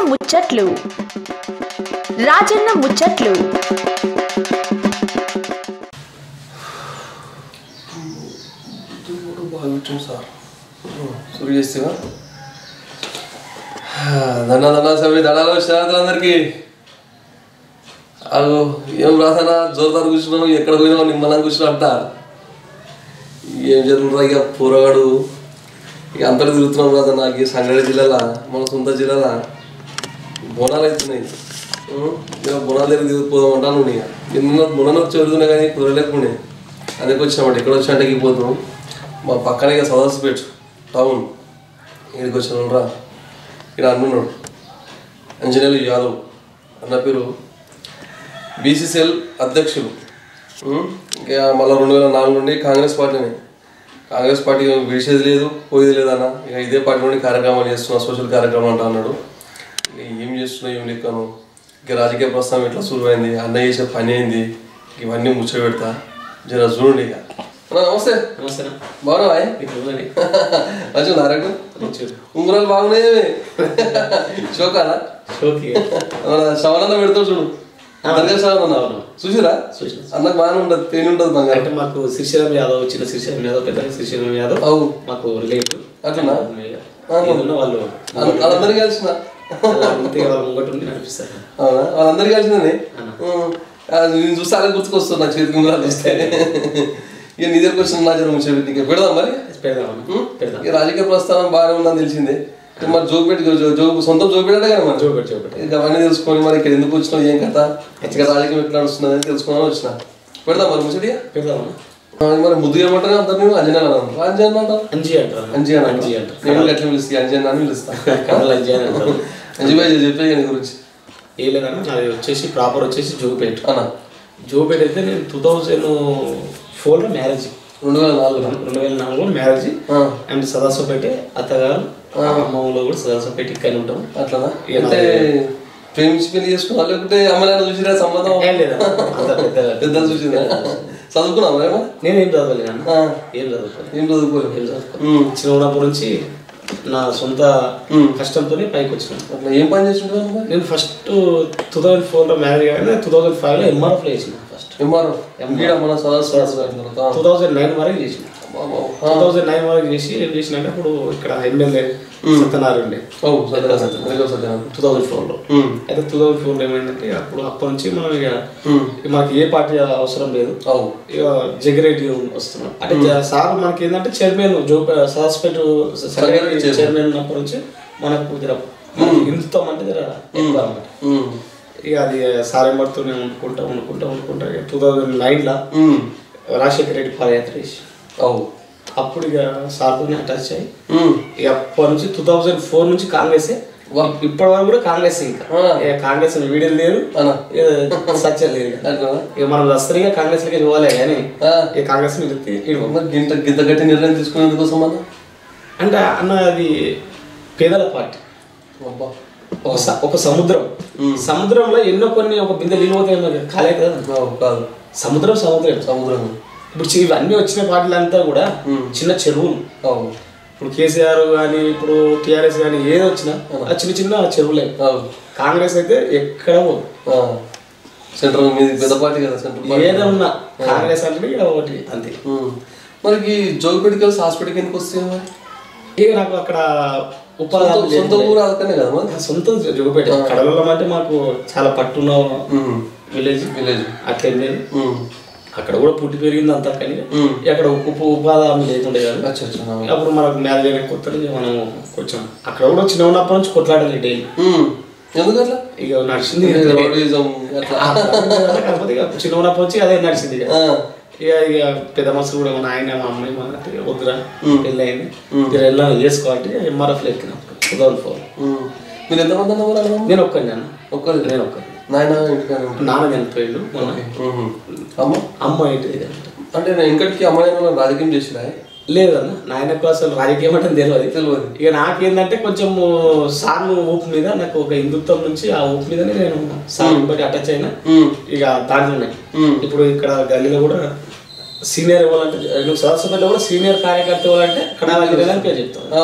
ముచ్చట్లు రాజన్న ముచ్చట్లు బాగా కూర్చోండి సార్ సురు చేస్తేవా దండ దండ సభ్యులు దండాలు వచ్చిన అందరికి అగో ఏం రాసానా జోరుదారు కూర్చున్నావు ఎక్కడ పోయినావు నిమ్మలం కూర్చున్నావు అంట ఏం జరుగుతుందా ఇక పూరగాడు ఇక అంతటి తిరుగుతున్నాం కదా నాకు ఈ సంగారెడ్డి జిల్లాల మన సొంత జిల్లాల బోనాలు అవుతున్నాయి ఉం? ఇక బోనాలు దగ్గర తిరిగిపోదాం అంటాను ఇక నిన్న బోనాలు వచ్చి వెళ్తున్నా కానీ కుదరలేకుండా అదే వచ్చినామంటే ఎక్కడ వచ్చి పోతాం మా పక్కనే ఇక సదస్సుపేట టౌన్ ఇక్కడికి వచ్చినాం రా ఇక్కడ అన్నున్నాడు అంజనేయులు యాదవ్ అన్న పేరు బీసీసీఎల్ అధ్యక్షులు ఉం? ఇంకా మళ్ళీ రెండు వేల నాలుగు నుండి కాంగ్రెస్ పార్టీని కాంగ్రెస్ పార్టీ విడిచేది లేదు పోయేది లేదన్న ఇక ఇదే పార్టీ నుండి కార్యక్రమాలు చేస్తున్నా సోషల్ కార్యక్రమం అంటా అన్నాడు ఇక ఏం చేస్తున్నా ఏం లెక్కను ఇక రాజకీయ ప్రస్థానం ఎట్లా సులువైంది అన్న చేసే పని అయింది ఇవన్నీ ముచ్చ పెడతా జర చూడండి ఇక అన్న నమస్తే నమస్తేనా బాగున్నావా మీకు ఇవ్వండి. మంచిగా నారాయణ మంచిది. ఉంగరాలు బాగున్నాయేమి షోకానా షోకి శవనన్న పెడతావు చూడు దర్గా శవనన్న చూసిరా చూసిన. అన్నకు బాగానే ఉండదు తేని ఉంటుంది బంగారం అంటే మాకు శ్రీశైలం యాదవ్ చిన్న శ్రీశైలం యాదవ్ పెద్ద శ్రీశైలం యాదవ్ అవు మాకు రిలేటివ్ అట్లనా? ఏదన్నా వాళ్ళు వాళ్ళ- వాళ్ళందరికీ కలిసిన అలా ఉంటే వాళ్ళ ముంగట ఉండి నడిపిస్తారు అవునా వాళ్ళందరికీ కలిసిందని అన్న. నేను చూస్తే అలా గుర్తుకొస్తుంది నాకు చేతికి ఉంగరాలు చూస్తే ఇక నీ దగ్గరకు వచ్చిన నా జనం ముచ్చే నీకు పెడదాం మరి పెడదామన్నా పెడదాం ఇక రాజకీయ ప్రస్థానం బాగానే ఉందని తెలిసిందే ఇక మరి జోగు పెట్టి జో- జోగు సొంతం జోగు పెట్టాడు కదా మరి చూపెట్టు చూపెట్టు ఇక అవన్నీ తెలుసుకొని మరి ఇక్కడ ఎందుకు వచ్చినావు ఏం కథ ఇక రాజకీయం ఎట్లా నడుస్తున్నది అని తెలుసుకున్నాను వచ్చిన పెడదాం మరి ముచ్చటిగా పెడదామన్నా ఆ, మరి ముద్దు ఏమంటారు అందరు నేను అంజనా అన్నాను అంజనా అంటారు అంజీ అంటారు అంజీ అని అంజీ అంటారు అంటారు నేను ఎట్లా పిలుస్తా అంజనా అని పిలుస్తా కమల్ అంజీ అని అంటారు అంజీ బాయ్ చెప్పే నీ గురించి ఏం లేదన్నా నాది వచ్చేసి ప్రాపర్ వచ్చేసి జోపేట్ అన్న జోపేట్ అయితే నేను టూ థౌజండ్ ఫోర్లో మ్యారేజ్ రెండు వేల నాలుగు రెండు వేల నాలుగులో మ్యారేజ్ ఆ, అండ్ సదాసోపేట అత్తగారు అమ్మలో కూడా సదాసోపేట ఇక్కడ ఉంటాం అట్లనా ఇక అంటే ప్రేమించి పెళ్లి చేసుకున్నా లేకుంటే అమ్మాయిని చూసిరా సంబంధం ఏం లేదా అంత పెద్దగా పెద్దలు చూసిందా చదువుకున్నావా ఏమో నేనేం చదవలేదు అన్న ఆ, ఏం చదువుకోలేదు ఏం చదువుకోలేదు ఏం చదువుకోలేదు ఉమ్, చిన్న ఉన్నప్పటి నుంచి నా సొంత ఉమ్. కష్టంతోనే పైకి వచ్చినాను అట్లా ఏం పని చేస్తుంటావు మరి నేను ఫస్ట్ టూ థౌజండ్ ఫోర్లో మ్యారేజ్ కానీ టూ థౌజండ్ ఫైవ్లో ఎంఆర్ఎఫ్లో చేసిన ఫస్ట్ ఎంఆర్ఓ ఈడ మన సదస్సు టూ థౌజండ్ నైన్ వరకు చేసిన టూ థౌజండ్ నైన్ వరకు చేసి ఏం చేసినాక అప్పుడు ఇక్కడ ఎమ్మెల్యే సత్యనారాయణ ఉండే ఓ Satyanarayana medical Satyanarayana two thousand ఫోర్లో ఉమ్, అయితే టూ థౌజండ్ ఫోర్లో ఏమైందంటే అప్పుడు అప్పటి నుంచి మనం ఇక ఉమ్, ఇక మనకి ఏ పార్టీ అవసరం లేదు అవు ఇక జగిరెడ్డి వస్తున్నాం అంటే జ- సార్ మనకి ఏంటంటే చైర్మన్ జో సాస్పెట్ సంగారెడ్డి చైర్మన్ ఉన్నప్పటి నుంచి మనకు జర మనకి హిందుత్వం అంటే జర ఎక్కువ అన్నమాట ఉమ్, ఇక అది సార్ ఏమడుతూనే వండుకుంటా వండుకుంటా వండుకుంటా ఇక టూ థౌజండ్ నైన్లో ఉమ్, రాజశేఖర రెడ్డి పాదయాత్ర చేసి అవు అప్పుడు ఇక సార్తోనే అటాచ్ అయ్యి ఉమ్, ఇక అప్పటి నుంచి టూ థౌజండ్ ఫోర్ నుంచి కాంగ్రెసే ఇప్పటి వరకు కూడా కాంగ్రెస్ ఇంకా ఆ. ఇక కాంగ్రెస్ వీడియో లేదు అన్న ఇక సత్యం లేదు ఇక. అట్లనా ఇక మనం దస్తరిగా కాంగ్రెస్ లకి పోలే కానీ ఆ, ఇక కాంగ్రెస్ నిలిపి ఇవ్వం. మరి గింత గింత గట్టి నిర్ణయం తీసుకునేందుకోసం అన్న అంటే అన్న అది పేదల పార్టీ అబ్బా ఒక స- ఒక సముద్రం సముద్రంలో ఎన్నో కొన్ని ఒక బిందె నీళ్ళు పోతాయి మరి కాలే కదా అవు, కాదు సముద్రం సముద్రం సముద్రం ఇప్పుడు చి- ఇవన్నీ వచ్చిన పార్టీలంతా కూడా చిన్న చెరువులు అవు ఇప్పుడు కేసీఆర్ కానీ ఇప్పుడు టీఆర్ఎస్ కానీ ఏది వచ్చినా ఆ చిన్న చిన్న చెరువులే అవు కాంగ్రెస్ అయితే ఎక్కడ పోదు ఆ, సెంట్రల్ మీది పెద్ద పార్టీ కదా సెంట్రల్ పార్టీ ఏదో ఉన్నా కాంగ్రెస్ అంటే ఇక్కడ ఒకటి అంతే ఉమ్. మరి ఈ జోగిపేటకి హాస్పిటల్కి ఎందుకు వస్తాయి మరి ఇక నాకు అక్కడ ఉపాధి సొంత- సొంత ఊరు అదకనే కదా మరి సొంత జోగుపేట కడలలో అంటే మాకు చాలా పట్టున్న ఉమ్, విలేజ్ విలేజ్ అట్లేం లేదు ఉమ్, అక్కడ కూడా పుట్టి పెరిగింది అంతా కానీ ఉమ్. అక్కడ ఉప్పు ఉపాధి హామీ లేకుండే కదా అచ్చా అచ్చా ఆ. అప్పుడు మనకు మ్యారేజ్ అయిన కొత్తలో ఇక మనం కొంచెం అక్కడ కూడా చిన్న ఉన్నప్పటి నుంచి కొట్లాడాలి డైలీ ఉమ్, ఎందుకు అట్లా ఇక నడిచింది ఇక. రౌడీయిజం అట్లా ఆ కాకపోతే ఇక చిన్న ఉన్నప్పటి నుంచి అదే నడిచింది ఇక ఆ, ఇక ఇక పెద్ద మనుషులు కూడా మా ఆయన మా అమ్మాయి మా అంటే ఇక వద్దురా ఉమ్. పెళ్ళి అయింది ఇక వెళ్ళాలి చేసుకోవాలంటే ఎంఆర్ఎఫ్ ఎక్కిన టూ థౌసండ్ ఫోర్ ఉమ్. మీరు ఎంతమంది అన్న ఊరు నేను ఒక్కని అన్న ఒక్కరు నేను ఒక్కని నాయన ఇంటికానే ఉంటాడు. నాన్న చనిపోయిండు మొన్న ఉహు. అమ్మ అమ్మ ఇంటి దగ్గర అంటే నేను ఇంకటికి అమ్మాయి రాజకీయం చేసిరా లేదన్న నాయనకు అసలు రాజకీయం అంటే తెలియదు తెలియదు ఇక నాకేందంటే కొంచెం సార్ ఊపు మీద నాకు ఒక హిందుత్వం నుంచి ఆ ఊపు మీదనే నేను సార్ బట్టి అటాచ్ అయినా ఉమ్, ఇక దాంట్లోనే ఉమ్, ఇప్పుడు ఇక్కడ గల్లీలో కూడా సీనియర్ ఇవ్వాలంటే నువ్వు సదస్సుపల్లి కూడా సీనియర్ కార్యకర్త ఇవ్వాలంటే కడాలి అని పేరు చెప్తాను అవు.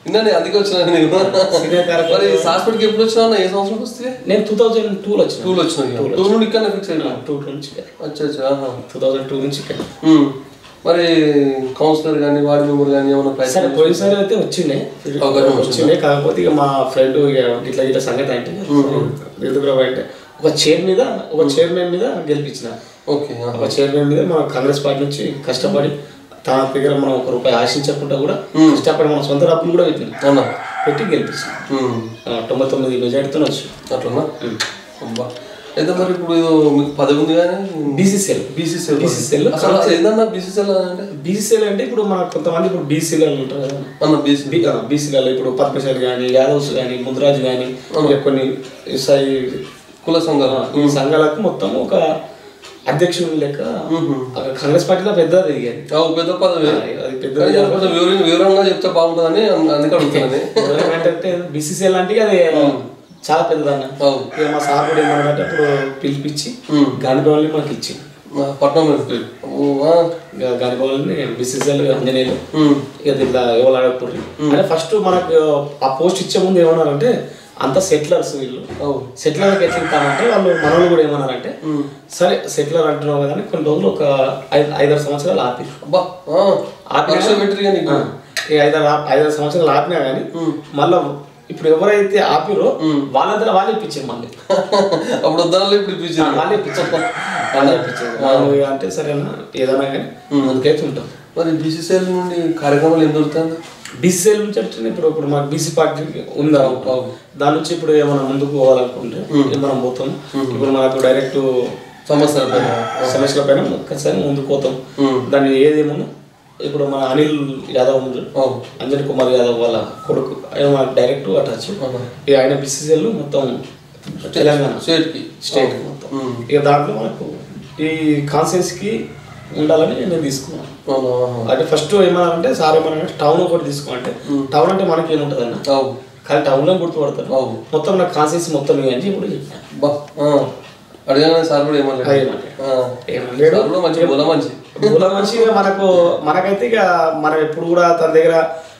నిన్న అందుకే వచ్చినా నీకు సీనియర్ కార్యక్రమం. మరి హాస్పిటల్కి ఎప్పుడు వచ్చినావు ఏ సంవత్సరం వస్తే నేను టూ థౌజండ్ టూలో వచ్చిన టూలో వచ్చినావు టూ నుండి ఇక్కడ ఫిక్స్ అయినా టూ నుంచి అచ్చా అచ్చా ఆహా. టూ థౌజండ్ టూ నుంచి ఇక్కడ ఉమ్. మరి కౌన్సిలర్ కానీ వార్డు మెంబర్ కానీ ఏమైనా సరే ప్రయత్నం పోయినసారి అయితే వచ్చిండే అవకాశం వచ్చిండే కాకపోతే ఇక మా ఫ్రెండ్ ఇట్లా ఇట్లా సంగతి అంటే ఎందుకు రా అంటే ఒక చైర్ మీద ఒక చైర్మన్ మీద గెలిపించిన ఓకే ఆహా. ఒక చైర్మన్ మీద మన కాంగ్రెస్ పార్టీ నుంచి కష్టపడి తన దగ్గర మనం ఒక రూపాయి ఆశించకుండా కూడా కష్టపడి మన సొంత డబ్బులు కూడా పెట్టింది అవునా పెట్టి గెలిపించిన ఉమ్. తొంభై తొమ్మిది మెజార్టీతో వచ్చు అట్లనా అబ్బా అయితే మరి ఇప్పుడు ఏదో మీకు పదవి ఉంది కానీ బీసీసీఎల్ బీసీసీఎల్ బీసీసీఎల్ అసలు ఏదన్నా బీసీసీఎల్ అంటే బీసీసీఎల్ అంటే ఇప్పుడు మన కొంతమంది ఇప్పుడు బీసీలు ఉంటారు కదా అన్న బీసీ బీసీలలో ఇప్పుడు పద్మశాలి కానీ యాదవ్స్ కానీ ముద్రాజు కానీ ఇక కొన్ని సాయి కుల సంఘాలు ఈ సంఘాలకు మొత్తం ఒక అధ్యక్షుడు లెక్క అక్కడ కాంగ్రెస్ పార్టీలో పెద్ద తిరిగారు ఆ, పెద్ద పదవి అది పెద్ద కానీ అది కొంచెం వివరి- వివరంగా చెప్తే బాగుంటుందని అన్- అందుకే అడుగుతున్నాను అంటే బీసీసీఎల్ అంటే అది చాలా పెద్దదన్న అవును. ఇక మా సార్ కూడా ఏమన్నాడంటే అప్పుడు పిలిపించి ఉమ్. గాంధీ భవన్ మాకు ఇచ్చి ఆ, పట్నం ఓ, ఆ. ఇక గాంధీ భవన్ బీసీసీఎల్ అంజనేయులు ఉమ్. ఇక దీంట్లో ఎవరు ఆడకూడదు అంటే ఫస్ట్ మనకు ఆ పోస్ట్ ఇచ్చే ముందు ఏమన్నారంటే అంత సెటిలర్స్ వీళ్ళు అవును సెటిలర్కి ఎట్లా ఇస్తామంటే వాళ్ళు మనోళ్ళు కూడా ఏమన్నారంటే సరే సెటిలర్ అంటున్నావు కదా అని కొన్ని రోజులు ఒక ఐదు ఐదారు సంవత్సరాలు ఆపి అబ్బా ఆ. లక్ష పెట్టిరు కానీ నీకు ఈ ఐదారు ఆప్- ఐదారు సంవత్సరాలు ఆపినా కానీ మళ్ళీ ఇప్పుడు ఎవరైతే ఆపిరో వాళ్ళంతా వాళ్ళే ఇప్పించారు మళ్ళీ అప్పుడు వద్దాలో ఇప్పుడు ఇప్పించారు వాళ్ళే ఇప్పించారు వాళ్ళే ఇప్పించారు వాళ్ళు ఇక అంటే సరేనా ఏదైనా కానీ అందుకైతే ఉంటాం మరి బీసీసీఎల్ నుండి కార్యక్రమాలు ఏం దొరుకుతాయి బీసీఎల్ నుంచి అంటే ఇప్పుడు ఇప్పుడు మాకు బీసీ పార్టీ ఉందా దాని నుంచి ఇప్పుడు ఏమైనా ముందుకు పోవాలనుకుంటే మనం పోతాం ఇప్పుడు మనకు డైరెక్ట్ సమస్యల పైన సమస్యల పైన ఖచ్చితంగా ముందుకు పోతాం దాన్ని ఏదేమన్నా ఇప్పుడు మన అనిల్ యాదవ్ ఉంది అవును అంజన్ కుమార్ యాదవ్ వాళ్ళ కొడుకు ఆయన మనకు డైరెక్ట్ అటాచ్ ఇక ఆయన బీసీసీఎల్ మొత్తం తెలంగాణ స్టేట్కి స్టేట్ మొత్తం ఇక దాంట్లో మనకు ఈ కాన్సెన్స్ కి ఉండాలని నేను తీసుకున్నాను అవును ఆహా. అంటే ఫస్ట్ ఏమన్నారంటే సార్ ఏమన్నా టౌన్ ఒకటి తీసుకోమంటే టౌన్ అంటే మనకి ఏముంటుంది అన్న అవును కానీ టౌన్ లో గుర్తుపడతారు అవును మొత్తం నాకు కాన్సెన్స్ మొత్తం ఇవి అని ఇప్పుడు చెప్పాను బా ఆ. అడగగానే సార్ కూడా ఏమన్నా అదేమన్నా. ఆ. ఏమనలేడు సార్ కూడా మంచి బుల మంచి మూల మంచిగా మనకు మనకైతే ఇక మనం ఎప్పుడు కూడా తన దగ్గర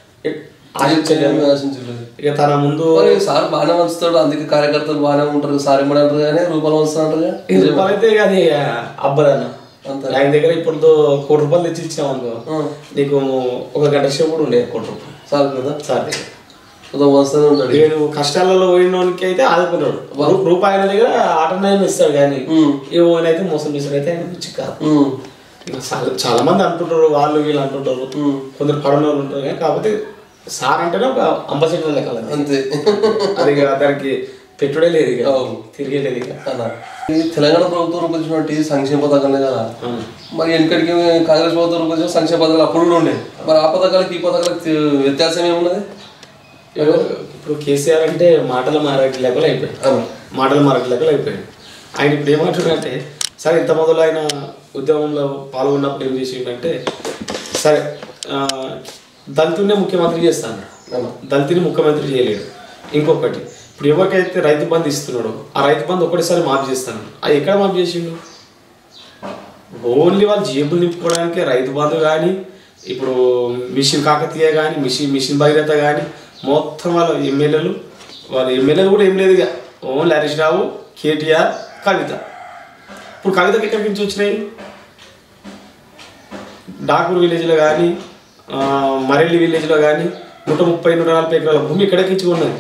ఆశించలేము ఏమీ ఆశించలేదు ఇక తన ముందు మరి సార్ బాగానే వంచుతాడు అందుకే కార్యకర్తలు బాగానే ఉంటారు సార్ ఏమని అంటారు కానీ రూపాయలు వంచుతారు ఈ రూపాయలైతే ఇక అది అబ్బదన్న అంతే. ఆయన దగ్గర ఇప్పుడు కోటి రూపాయలు తెచ్చి ఇచ్చాం అనుకో నీకు ఒక గంట సేపు కూడా ఉండే కోటి రూపాయలు సార్ కదా సార్ దగ్గర కొంత వంచుతూనే ఉంటాడు వీడు కష్టాలలో పోయినోనికి అయితే ఆదుకుంటాడు రూ- రూపాయి ఆయన దగ్గర ఆటనయం ఇస్తాడు కానీ ఏ అయితే మోసం చేస్తాడు అయితే ఆయన పిచ్చి కాదు ఉమ్. ఇంకా చాలా చాలా మంది అంటుంటారు వాళ్ళు వీళ్ళు అంటుంటారు కొందరు పడన వాళ్ళు ఉంటారు కానీ కాకపోతే సార్ అంటేనే ఒక అంబాసిడర్ లెక్క అది. అంతే అది ఇక దానికి పెట్టుడే లేదు ఇక అవును. తిరిగే లేదు ఇక అలా ఈ తెలంగాణ ప్రభుత్వం రూపొందించినటువంటి సంక్షేమ పథకాలే కదా మరి వెనకడికి కాంగ్రెస్ ప్రభుత్వం రూపొందించిన సంక్షేమ పథకాలు అప్పుడు కూడా ఉండే మరి ఆ పథకాలకి ఈ పథకాలకు తే- వ్యత్యాసం ఏమున్నది ఎవరు ఇప్పుడు కేసీఆర్ అంటే మాటల మారటి లెక్కలు అయిపోయాయి అవును. మాటల మారటి లెక్కలు అయిపోయాయి ఆయన ఇప్పుడు ఏమంటున్నాడంటే సరే ఇంత మొదలు ఆయన ఉద్యమంలో పాల్గొన్నప్పుడు ఏం చేసిండంటే సరే ఆ, దళితుడినే ముఖ్యమంత్రి చేస్తాను అవును. దళితుని ముఖ్యమంత్రి చేయలేడు ఇంకొకటి ఇప్పుడు ఎవరికైతే రైతు బంధు ఇస్తున్నాడో ఆ రైతు బంధు ఒకటేసారి మాఫ్ చేస్తాను అది ఎక్కడ మాఫ్ చేసిండు ఓన్లీ వాళ్ళు జేబులు నింపుకోవడానికి రైతు బంధు కానీ ఇప్పుడు మిషన్ కాకతీయ కానీ మిషన్ మిషన్ భగీరథ కానీ మొత్తం వాళ్ళ ఎమ్మెల్యేలు వాళ్ళ ఎమ్మెల్యేలు కూడా ఏం లేదు ఇక ఓన్లీ హరీష్ రావు కేటీఆర్ కవిత ఇప్పుడు కవితకి ఎక్కడి నుంచి వచ్చినాయి డాకూర్ విలేజ్లో కానీ మరెల్లి విలేజ్లో కానీ నూట ముప్పై నూట నలభై ఎకరాల భూమి ఎక్కడికి ఉన్నది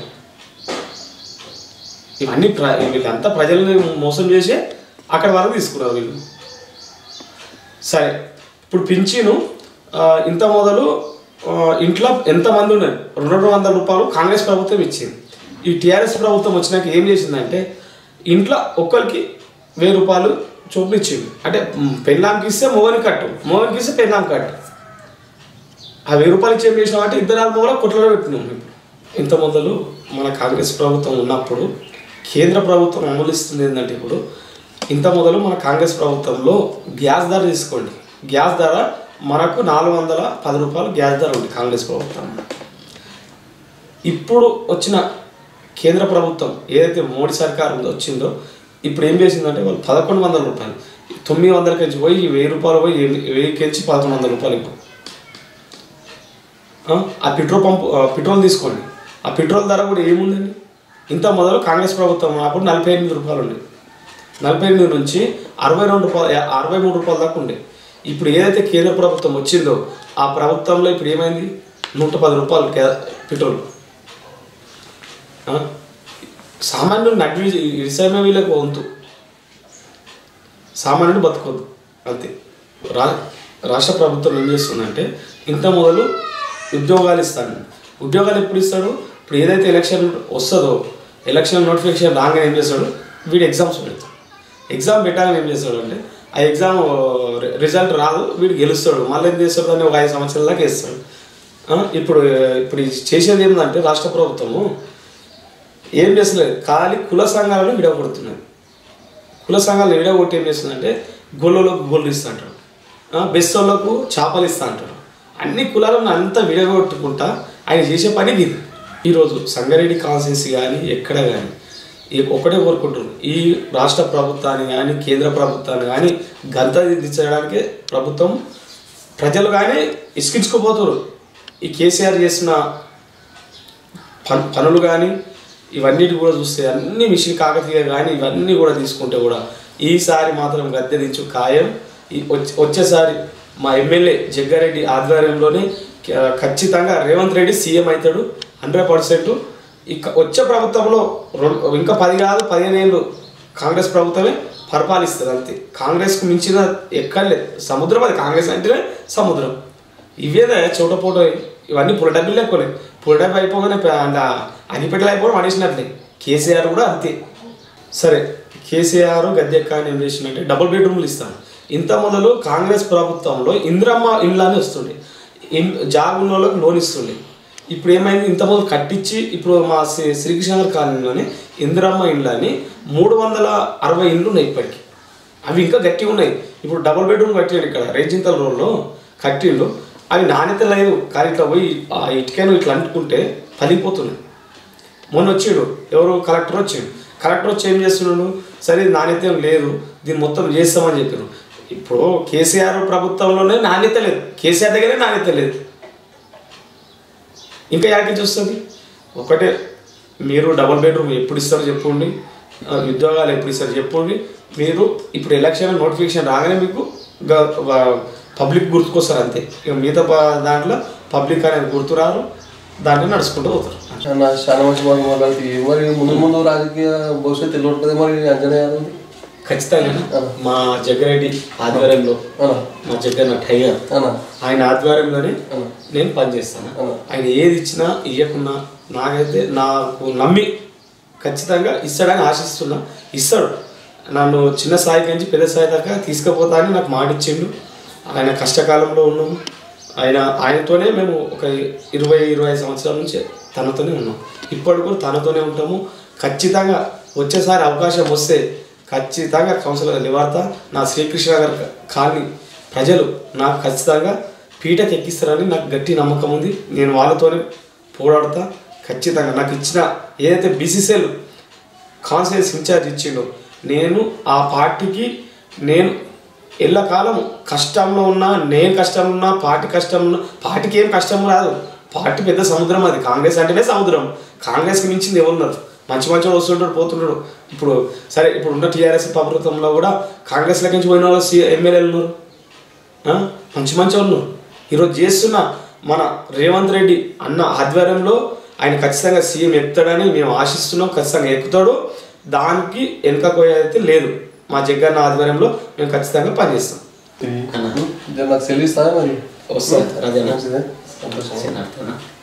ఇవన్నీ ప్ర వీళ్ళంతా ప్రజల్ని మోసం చేసే అక్కడ వరకు తీసుకున్నారు వీళ్ళు సరే ఇప్పుడు పింఛను ఆ, ఇంత మొదలు ఆ, ఇంట్లో ఎంతమంది ఉన్నారు రెండు వందల రూపాయలు కాంగ్రెస్ ప్రభుత్వం ఇచ్చింది ఈ టీఆర్ఎస్ ప్రభుత్వం వచ్చినాక ఏం చేసిందంటే ఇంట్లో ఒక్కరికి వెయ్యి రూపాయలు చొప్పున ఇచ్చింది అంటే మ్, పెళ్ళాంకి ఇస్తే మోగని కట్టు మోగనికి ఇస్తే పెళ్ళాం కట్టు ఆ వెయ్యి రూపాయలు ఇచ్చి ఏం చేసినాం అంటే ఇద్దరు ఆల్మూల కొట్లలో పెట్టినాం ఇప్పుడు ఇంత మొదలు మన కాంగ్రెస్ ప్రభుత్వం ఉన్నప్పుడు కేంద్ర ప్రభుత్వం అమలుస్తుంది ఏంటంటే ఇప్పుడు ఇంత మొదలు మన కాంగ్రెస్ ప్రభుత్వంలో గ్యాస్ ధర తీసుకోండి గ్యాస్ ధర మనకు నాలుగు వందల పది రూపాయలు గ్యాస్ ధర ఉంది కాంగ్రెస్ ప్రభుత్వం ఇప్పుడు వచ్చిన కేంద్ర ప్రభుత్వం ఏదైతే మోడీ సర్కార్ ఉందో వచ్చిందో ఇప్పుడు ఏం చేసిందంటే వాళ్ళు పదకొండు వందల రూపాయలు తొమ్మిది వందల కెంచి పోయి వెయ్యి రూపాయలు పోయి ఎన్ని- వెయ్యి కెంచి పదకొండు వందల రూపాయలు ఇప్పుడు ఆ, ఆ పెట్రోల్ పంపు ఆ, పెట్రోల్ తీసుకోండి ఆ పెట్రోల్ ధర కూడా ఏముందండి ఇంత మొదలు కాంగ్రెస్ ప్రభుత్వం అప్పుడు నలభై ఎనిమిది రూపాయలు ఉండేది నలభై ఎనిమిది నుంచి అరవై రెండు రూపాయలు అరవై మూడు రూపాయల దాకా ఉండే ఇప్పుడు ఏదైతే కేంద్ర ప్రభుత్వం వచ్చిందో ఆ ప్రభుత్వంలో ఇప్పుడు ఏమైంది నూట పది రూపాయలు కే- పెట్రోల్ ఆ? సామాన్యుడు నడ్డి ఇరిసైన వీళ్ళకు వంతు సామాన్యుడు బతకొద్దు అంతే రా రాష్ట్ర ప్రభుత్వం ఏం చేస్తుందంటే ఇంత మొదలు ఉద్యోగాలు ఇస్తాడు ఉద్యోగాలు ఎప్పుడు ఇస్తాడు ఇప్పుడు ఏదైతే ఎలక్షన్ వస్తుందో ఎలక్షన్ నోటిఫికేషన్ రాగానే ఏం చేస్తాడు వీడు ఎగ్జామ్స్ పెడతాడు ఎగ్జామ్ పెట్టాలని ఏం చేస్తాడు అంటే ఆ ఎగ్జామ్ రిజల్ట్ రాదు వీడు గెలుస్తాడు మళ్ళీ ఏం చేస్తాడు దాన్ని ఒక ఐదు సంవత్సరాల దాకా వేస్తాడు ఆ, ఇప్పుడు ఇప్పుడు ఇది చేసేది ఏంటంటే రాష్ట్ర ప్రభుత్వము ఏం చేస్తలేదు ఖాళీ కుల సంఘాలను విడగొడుతున్నది కుల సంఘాలు విడగొట్టి ఏం చేస్తుందంటే గొల్లలకు గొల్లు ఇస్తా అంటాడు ఆ, బెస్తోళ్ళకు చేపలు ఇస్తా అంటాడు అన్ని కులాలను అంతా విడగొట్టుకుంటా ఆయన చేసే పని ఇది ఈరోజు సంగారెడ్డి కాన్స్టిట్యున్సీ కానీ ఎక్కడ కానీ ఒకటే కోరుకుంటున్నాను ఈ రాష్ట్ర ప్రభుత్వాన్ని కానీ కేంద్ర ప్రభుత్వాన్ని కానీ గంత దించడానికి ప్రభుత్వం ప్రజలు కానీ ఇసుకించుకుపోతారు ఈ కేసీఆర్ చేసిన పన్ పనులు కానీ ఇవన్నిటి కూడా చూస్తే అన్ని మిషన్ కాకతీయ కానీ ఇవన్నీ కూడా తీసుకుంటే కూడా ఈసారి మాత్రం గద్దె దించు ఖాయం ఈ వచ్చే- వచ్చేసారి మా ఎమ్మెల్యే జగ్గారెడ్డి ఆధ్వర్యంలోనే క- ఖచ్చితంగా రేవంత్ రెడ్డి సీఎం అవుతాడు హండ్రెడ్ పర్సెంట్ ఇక వచ్చే ప్రభుత్వంలో రెండు ఇంకా పది కాదు పదిహేను ఏళ్ళు కాంగ్రెస్ ప్రభుత్వమే పరిపాలిస్తుంది అంతే కాంగ్రెస్కు మించిన ఎక్కడ లేదు సముద్రం అది కాంగ్రెస్ అంటేనే సముద్రం ఇవేదా చోటపోట ఇవన్నీ పులడబ్బులు లేకపోలే పులడబ్బు అయిపోగానే ప- అంత అగ్గిపెట్టలు అయిపోవడం అనేసినట్లే కేసీఆర్ కూడా అంతే సరే కేసీఆర్ గద్దెక్క ఏం చేసిందంటే డబుల్ బెడ్రూమ్లు ఇస్తాను ఇంత మొదలు కాంగ్రెస్ ప్రభుత్వంలో ఇందిరమ్మ ఇండ్లు అని వస్తుండే ఇన్ జాబ్ ఉన్న వాళ్ళకి లోన్ ఇస్తుండే ఇప్పుడు ఏమైంది ఇంత మొదలు కట్టించి ఇప్పుడు మా శ్రీ శ్రీకృష్ణ గారి కాలనీలోనే ఇందిరమ్మ ఇండ్లు అని మూడు వందల అరవై ఇండ్లు ఉన్నాయి ఇప్పటికి అవి ఇంకా గట్టిగా ఉన్నాయి ఇప్పుడు డబుల్ బెడ్రూమ్ కట్టాడు ఇక్కడ రేజింతల రోడ్లో కట్టిండు అవి నాణ్యత లేదు కానీ ఇట్లా పోయి ఆ ఇటుకను ఇట్లా అంటుకుంటే పలిగిపోతున్నాయి మొన్న వచ్చిండు ఎవరు కలెక్టర్ వచ్చిండు కలెక్టర్ వచ్చి ఏం చేస్తున్నాడు సరే ఇది నాణ్యత ఏం లేదు దీన్ని మొత్తం చేస్తామని చెప్పారు ఇప్పుడు కేసీఆర్ ప్రభుత్వంలోనే నాణ్యత లేదు కేసీఆర్ దగ్గరే నాణ్యత లేదు ఇంకా యాడికి వస్తుంది ఒకటే మీరు డబుల్ బెడ్రూమ్ ఎప్పుడు ఇస్తారో చెప్పండి ఆ, ఉద్యోగాలు ఎప్పుడు ఇస్తారో చెప్పండి మీరు ఇప్పుడు ఎలక్షన్ నోటిఫికేషన్ రాగానే మీకు పబ్లిక్ గుర్తుకొస్తారు అంతే ఇక మిగతా ప- దాంట్లో పబ్లిక్ అనేది గుర్తురారు దాంట్లో నడుచుకుంటూ పోతారు చాలా చాలా మంచి మాట మాట్లాడుతుంది మరి ముందు ముందు రాజకీయ భవిష్యత్తు ఎలా ఉంటుంది మరి అంజనే యాదవ్ ఖచ్చితంగా మా జగ్గారెడ్డి ఆధ్వర్యంలో అనా మా జగ్గన్న టైగర్ అనా ఆయన ఆధ్వర్యంలోనే అనా నేను పనిచేస్తాను అవును. ఆయన ఏది ఇచ్చినా ఇవ్వకున్నా నాకైతే నాకు నమ్మి ఖచ్చితంగా ఇస్తాడని ఆశిస్తున్నా ఇస్తాడు నన్ను చిన్న స్థాయికి నుంచి పెద్ద స్థాయి దాకా తీసుకుపోతా అని నాకు మాట ఇచ్చిండు ఆయన కష్టకాలంలో ఉన్నాము ఆయన ఆయనతోనే మేము ఒక ఇరవై ఇరవై ఐదు సంవత్సరాల నుంచి తనతోనే ఉన్నాం ఇప్పటి కూడా తనతోనే ఉంటాము ఖచ్చితంగా వచ్చేసారి అవకాశం వస్తే ఖచ్చితంగా కౌన్సిలర్ నివార్త నా శ్రీకృష్ణ గారి కాలనీ ప్రజలు నాకు ఖచ్చితంగా పీటకి ఎక్కిస్తారని నాకు గట్టి నమ్మకం ఉంది నేను వాళ్ళతోనే పోరాడతా ఖచ్చితంగా నాకు ఇచ్చిన ఏదైతే బీసీసీఎల్ కాన్సెన్స్ ఇన్ఛార్జ్ ఇచ్చిండో నేను ఆ పార్టీకి నేను ఎల్లకాలం కష్టంలో ఉన్నా నేను కష్టంలో ఉన్నా పార్టీ కష్టంలో ఉన్నా పార్టీకి ఏం కష్టం రాదు పార్టీ పెద్ద సముద్రం అది కాంగ్రెస్ అంటేనే సముద్రం కాంగ్రెస్కి మించింది ఎవరున్నారు మంచి మంచి వాడు వస్తుంటాడు పోతుంటాడు ఇప్పుడు సరే ఇప్పుడు ఉన్న టీఆర్ఎస్ ప్రభుత్వంలో కూడా కాంగ్రెస్లోకి నుంచి పోయిన వాళ్ళు సీ- ఎమ్మెల్యేలు ఉన్నారు ఆ? మంచి మంచి వాళ్ళు ఉన్నారు. ఈరోజు చేస్తున్న మన రేవంత్ రెడ్డి అన్న ఆధ్వర్యంలో ఆయన ఖచ్చితంగా సీఎం ఎక్కుతాడని మేము ఆశిస్తున్నాం ఖచ్చితంగా ఎక్కుతాడు దానికి వెనుకపోయేది లేదు మా జగన్ ఆధ్వర్యంలో మేము ఖచ్చితంగా పనిచేస్తాం ఇది నాకు సెలవు ఇస్తారా మరి వస్తుంది రాజన్న మంచిదే సంతోషం చిన్న అర్థనా?